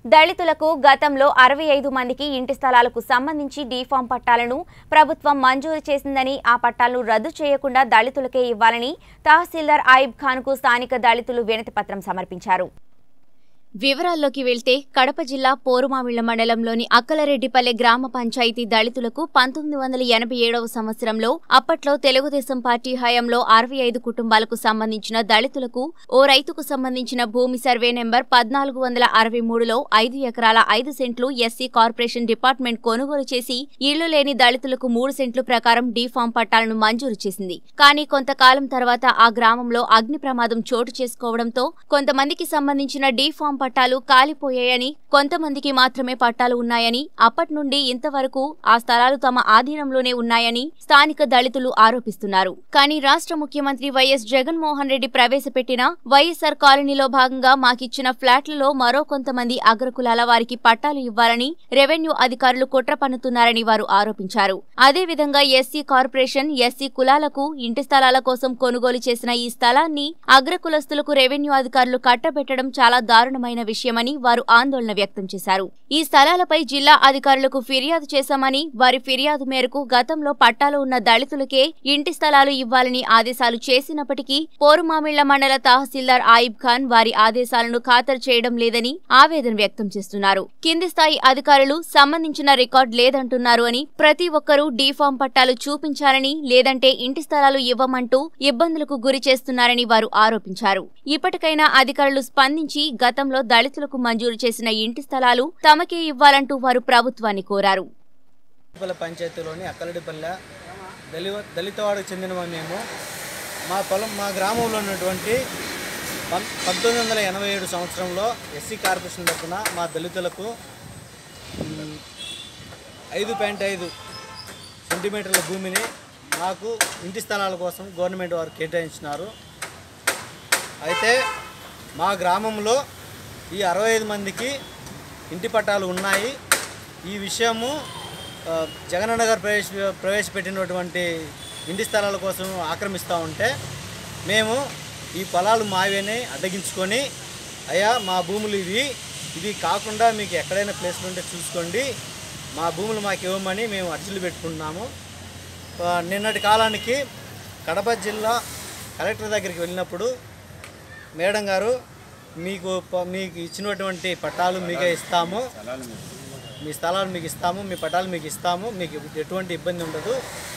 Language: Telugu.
దళితులకు గతంలో అరవై ఐదు మందికి ఇంటి స్థలాలకు సంబంధించి డీఫామ్ పట్టాలను ప్రభుత్వం మంజూరు చేసిందని ఆ పట్టాలను రద్దు చేయకుండా దళితులకే ఇవ్వాలని తహసీల్దార్ ఆయిబ్ ఖాన్కు స్థానిక దళితులు వినతి పత్రం సమర్పించారు వివరాల్లోకి వెళ్తే కడప జిల్లా పోరుమామిళ్ల మండలంలోని అక్కలరెడ్డిపల్లె గ్రామ పంచాయతీ దళితులకు పంతొమ్మిది వందల ఎనభై ఏడవ సంవత్సరంలో అప్పట్లో తెలుగుదేశం పార్టీ హయాంలో అరవై ఐదు కుటుంబాలకు సంబంధించిన దళితులకు ఓ రైతుకు సంబంధించిన భూమి సర్వే నెంబర్ పద్నాలుగు వందల అరవై మూడులో ఐదు ఎకరాల ఐదు సెంట్లు ఎస్సీ కార్పొరేషన్ డిపార్ట్మెంట్ కొనుగోలు చేసి ఇళ్లు లేని దళితులకు మూడు సెంట్లు ప్రకారం డీఫామ్ పట్టాలను మంజూరు చేసింది కానీ కొంతకాలం తర్వాత ఆ గ్రామంలో అగ్ని ప్రమాదం చోటు చేసుకోవడంతో కొంతమందికి సంబంధించిన డీఫామ్ పట్టాలు కాలిపోయాయని కొంతమందికి మాత్రమే పట్టాలు ఉన్నాయని అప్పటి నుండి ఇంతవరకు ఆ స్థలాలు తమ ఆధీనంలోనే ఉన్నాయని స్థానిక దళితులు ఆరోపిస్తున్నారు కానీ రాష్ట్ర ముఖ్యమంత్రి వైఎస్ జగన్మోహన్ రెడ్డి ప్రవేశపెట్టిన వైఎస్ఆర్ కాలనీలో భాగంగా మాకిచ్చిన ఫ్లాట్లలో మరో కొంతమంది అగ్రకులాల వారికి పట్టాలు ఇవ్వాలని రెవెన్యూ అధికారులు కుట్ర పన్నుతున్నారని వారు ఆరోపించారు అదేవిధంగా ఎస్సీ కార్పొరేషన్ ఎస్సీ కులాలకు ఇంటి స్థలాల కోసం కొనుగోలు చేసిన ఈ స్థలాన్ని అగ్రకులస్తులకు రెవెన్యూ అధికారులు కట్టబెట్టడం చాలా దారుణమైన విషయమని వారు ఆందోళన వ్యక్తం చేశారు ఈ స్థలాలపై జిల్లా అధికారులకు ఫిర్యాదు చేశామని వారి ఫిర్యాదు మేరకు గతంలో పట్టాలు ఉన్న దళితులకే ఇంటి స్థలాలు ఇవ్వాలని ఆదేశాలు చేసినప్పటికీ పోరుమామిళ్ల మండల తహసీల్దార్ ఆయిబ్ ఖాన్ వారి ఆదేశాలను ఖాతరు చేయడం లేదని ఆవేదన వ్యక్తం చేస్తున్నారు కింది స్థాయి అధికారులు సంబంధించిన రికార్డు లేదంటున్నారు అని ప్రతి ఒక్కరూ డీఫామ్ పట్టాలు చూపించాలని లేదంటే ఇంటి స్థలాలు ఇవ్వమంటూ ఇబ్బందులకు గురి చేస్తున్నారని వారు ఆరోపించారు ఇప్పటికైనా అధికారులు స్పందించి గతంలో దళితులకు మంజూరు చేసిన ఇంటి స్థలాలు తమకే ఇవ్వాలంటూ వారు ప్రభుత్వాన్ని కోరారు పల్లె పంచాయతీలోని అక్కలడిపల్లె దళిత దళితవాడకు చెందిన మేము మా పొలం మా గ్రామంలో ఉన్నటువంటి పం పంతొమ్మిది వందల ఎనభై ఏడు సంవత్సరంలో ఎస్సీ కార్పొరేషన్ తరఫున మా దళితులకు మ్, ఐదు పాయింట్ ఐదు సెంటీమీటర్ల భూమిని మాకు ఇంటి స్థలాల కోసం గవర్నమెంట్ వారు కేటాయించినారు అయితే మా గ్రామంలో ఈ అరవై ఐదు మందికి ఇంటి పట్టాలు ఉన్నాయి ఈ విషయము ఆ, జగనన్న గారు ప్రవేశ ప్రవేశపెట్టినటువంటి ఇంటి స్థలాల కోసం ఆక్రమిస్తూ ఉంటే మేము ఈ పొలాలు మావేని అడ్డగించుకొని అయ్యా మా భూములు ఇవి ఇవి కాకుండా మీకు ఎక్కడైనా ప్లేస్లు ఉంటే చూసుకోండి మా భూములు మాకు ఇవ్వమని మేము అర్జీలు పెట్టుకుంటున్నాము ఆ, నిన్నటి కాలానికి కడప జిల్లా కలెక్టర్ దగ్గరికి వెళ్ళినప్పుడు మేడం గారు మీకు ప- మీకు ఇచ్చినటువంటి పట్టాలు మీకే ఇస్తాము మీ స్థలాలు మీకు ఇస్తాము మీ పట్టాలు మీకు ఇస్తాము మీకు ఎటువంటి ఇబ్బంది ఉండదు